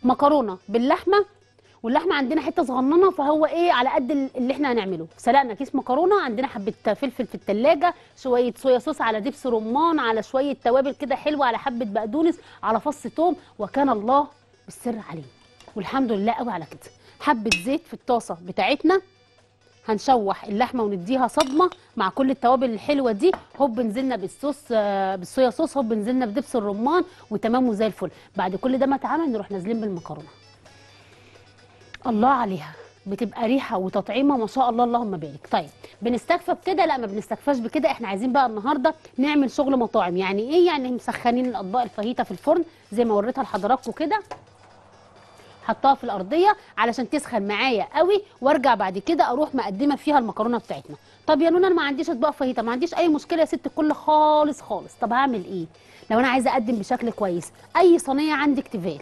مكرونه باللحمه واللحمه عندنا حته صغننه فهو ايه على قد ال- اللي احنا هنعمله سلقنا كيس مكرونه عندنا حبه فلفل في التلاجة شويه صويا صوص على دبس رمان على شويه توابل كده حلوه على حبه بقدونس على فص توم وكان الله بالسر عليه والحمد لله قوي على كده حبه زيت في الطاسه بتاعتنا هنشوح اللحمه ونديها صدمه مع كل التوابل الحلوه دي هوب نزلنا بالصوص آه، بالصويا صوص هوب نزلنا بدبس الرمان وتمام وزي الفل بعد كل ده ما اتعمل نروح نازلين بالمكرونه الله عليها بتبقى ريحه وتطعيمه ما شاء الله اللهم بارك طيب بنستكفى بكده لا ما بنستكفاش بكده احنا عايزين بقى النهارده نعمل شغل مطاعم يعني ايه يعني مسخنين الاطباق الفاهيتا في الفرن زي ما وريتها لحضراتكم كده حطها في الارضيه علشان تسخن معايا قوي وارجع بعد كده اروح مقدمه فيها المكرونه بتاعتنا طب يا نونا انا ما عنديش اطباق فاهيتا ما عنديش اي مشكله يا ست الكل خالص خالص طب هعمل ايه لو انا عايزه اقدم بشكل كويس اي صينيه عندك تيفال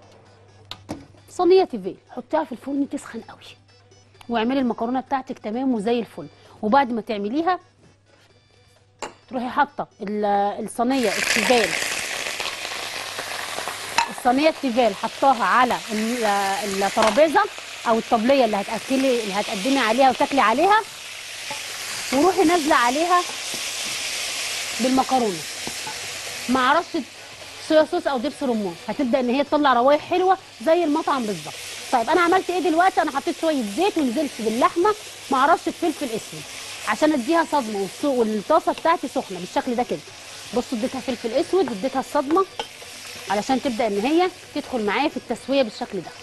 صينيه تيفال حطيها في الفرن تسخن قوي واعملي المكرونه بتاعتك تمام وزي الفل وبعد ما تعمليها تروحي حاطه ال- الصينيه التيفال الصينيه التيفال حطاها على ال- الترابيزه او الطبليه اللي هتاكلي اللي هتقدمي عليها وتاكلي عليها وروحي نازله عليها بالمكرونه مع رشه صويا صوص او دبس رمان هتبدا ان هي تطلع روايح حلوه زي المطعم بالظبط طيب انا عملت ايه دلوقتي انا حطيت شويه زيت ونزلت باللحمه مع رشه فلفل اسود عشان اديها صدمه والصو- والطاسه بتاعتي سخنه بالشكل ده كده بصوا اديتها فلفل اسود واديتها الصدمه علشان تبدا ان هي تدخل معايا في التسويه بالشكل ده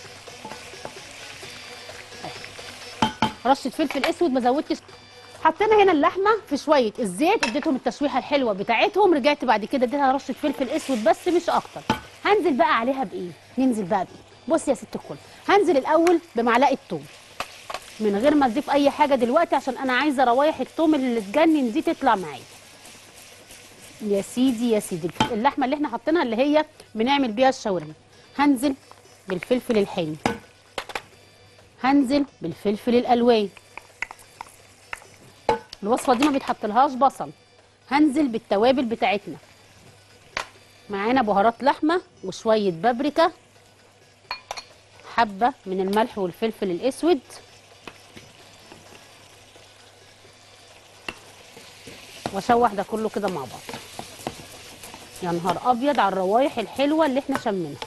أهي. رشه فلفل اسود ما زودتش حطينا هنا اللحمه في شويه الزيت اديتهم التشويحه الحلوه بتاعتهم رجعت بعد كده اديتها رشه فلفل اسود بس مش اكتر هنزل بقى عليها بايه ننزل بقى بايه بصي يا ست الكل هنزل الاول بمعلقه توم من غير ما اضيف اي حاجه دلوقتي عشان انا عايزه روايح التوم اللي تجنن دي تطلع معايا يا سيدي يا سيدي اللحمه اللي احنا حاطينها اللي هي بنعمل بيها الشاورما هنزل بالفلفل الحامي هنزل بالفلفل الالوان الوصفه دي ما بيتحطلهاش بصل هنزل بالتوابل بتاعتنا معانا بهارات لحمه وشويه بابريكا حبه من الملح والفلفل الاسود واشوح ده كله كده مع بعض يا نهار ابيض على الروايح الحلوه اللي احنا شمينها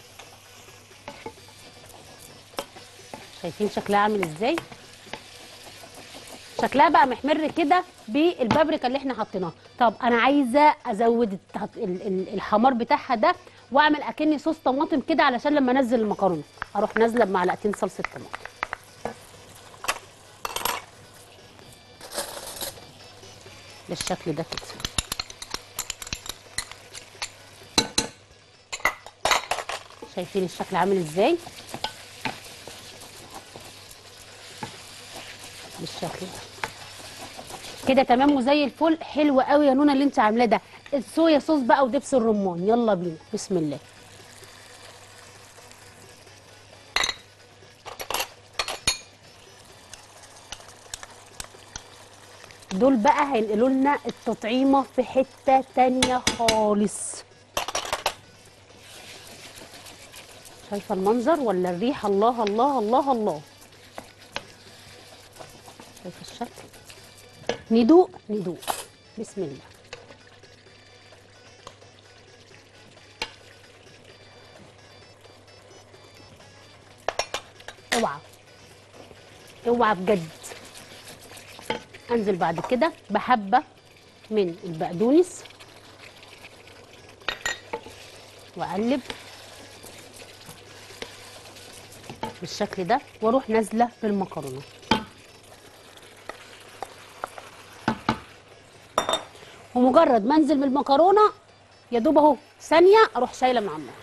شايفين شكلها عامل ازاي شكلها بقى محمر كده بالبابريكا اللي احنا حطيناها طب انا عايزه ازود الت- ال- ال- الحمار بتاعها ده واعمل اكني صوص طماطم كده علشان لما انزل المكرونه اروح نازله بمعلقتين صلصه طماطم بالشكل ده كده شايفين الشكل عامل ازاي بالشكل ده كده تمام وزي الفل حلو قوي يا نونا اللي انت عاملاه ده الصويا صوص بقى ودبس الرمان يلا بينا بسم الله دول بقى هينقلوا لنا التطعيمه في حته تانية خالص شايفه المنظر ولا الريحه الله الله الله الله شايفه الشكل ندوق ندوق بسم الله اوعى اوعى بجد انزل بعد كده بحبه من البقدونس واقلب بالشكل ده واروح نازله بالمكرونه ومجرد ما انزل بالمكرونه يا دوب اهو ثانيه اروح شايله من على النار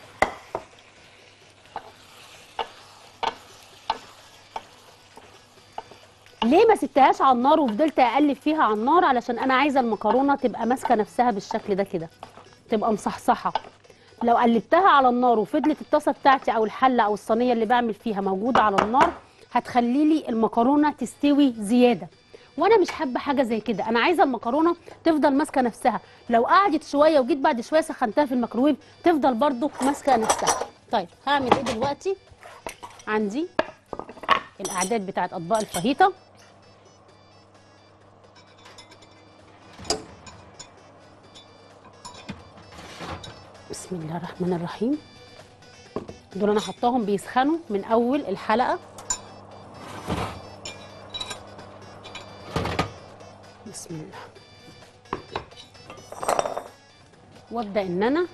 ليه ما سبتهاش على النار وفضلت اقلب فيها على النار علشان انا عايزه المكرونه تبقى ماسكه نفسها بالشكل ده كده تبقى مصحصحه لو قلبتها على النار وفضلت الطاسه بتاعتي او الحله او الصينيه اللي بعمل فيها موجوده على النار هتخلي لي المكرونه تستوي زياده وانا مش حابه حاجه زي كده انا عايزه المكرونه تفضل ماسكه نفسها لو قعدت شويه وجيت بعد شويه سخنتها في الميكروويف تفضل برضو ماسكه نفسها طيب هعمل ايه دلوقتي عندي الاعداد بتاعت اطباق الفاهيتا بسم الله الرحمن الرحيم دول انا حطاهم بيسخنوا من اول الحلقه بسم الله وابدا ان انا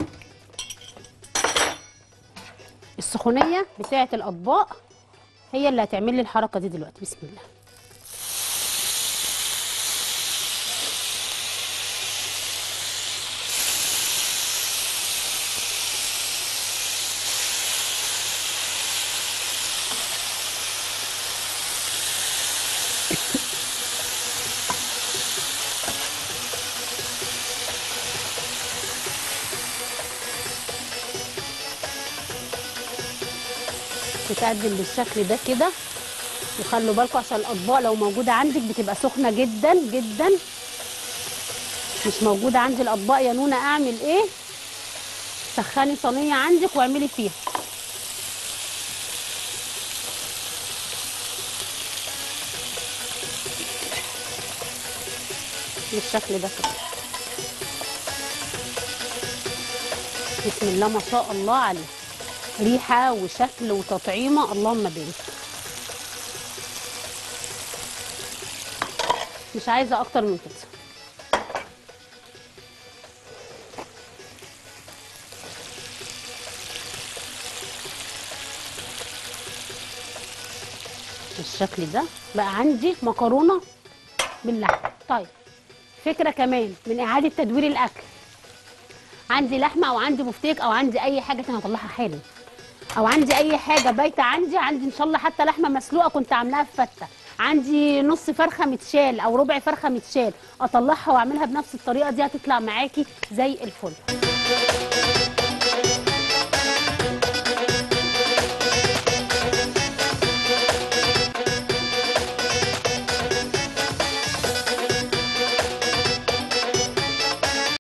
السخونيه بتاعه الاطباق هي اللي هتعمل لي الحركه دي دلوقتي بسم الله تتقدم بالشكل ده كده وخلوا بالكم عشان الاطباق لو موجوده عندك بتبقى سخنه جدا جدا مش موجوده عندي الاطباق يا نونا اعمل ايه سخني صينيه عندك واعملي فيها بالشكل ده كده بسم الله ما شاء الله عليه ريحه وشكل وتطعيمه اللهم بارك مش عايزه اكتر من كده بالشكل ده بقى عندي مكرونه باللحمه طيب فكره كمان من اعاده تدوير الاكل عندي لحمه او عندي بفتيك او عندي اي حاجه انا هطلعها حالا او عندي اي حاجه بايته عندي عندي ان شاء الله حتى لحمه مسلوقه كنت عاملاها في فته عندي نص فرخه متشال او ربع فرخه متشال اطلعها واعملها بنفس الطريقه دي هتطلع معاكي زي الفل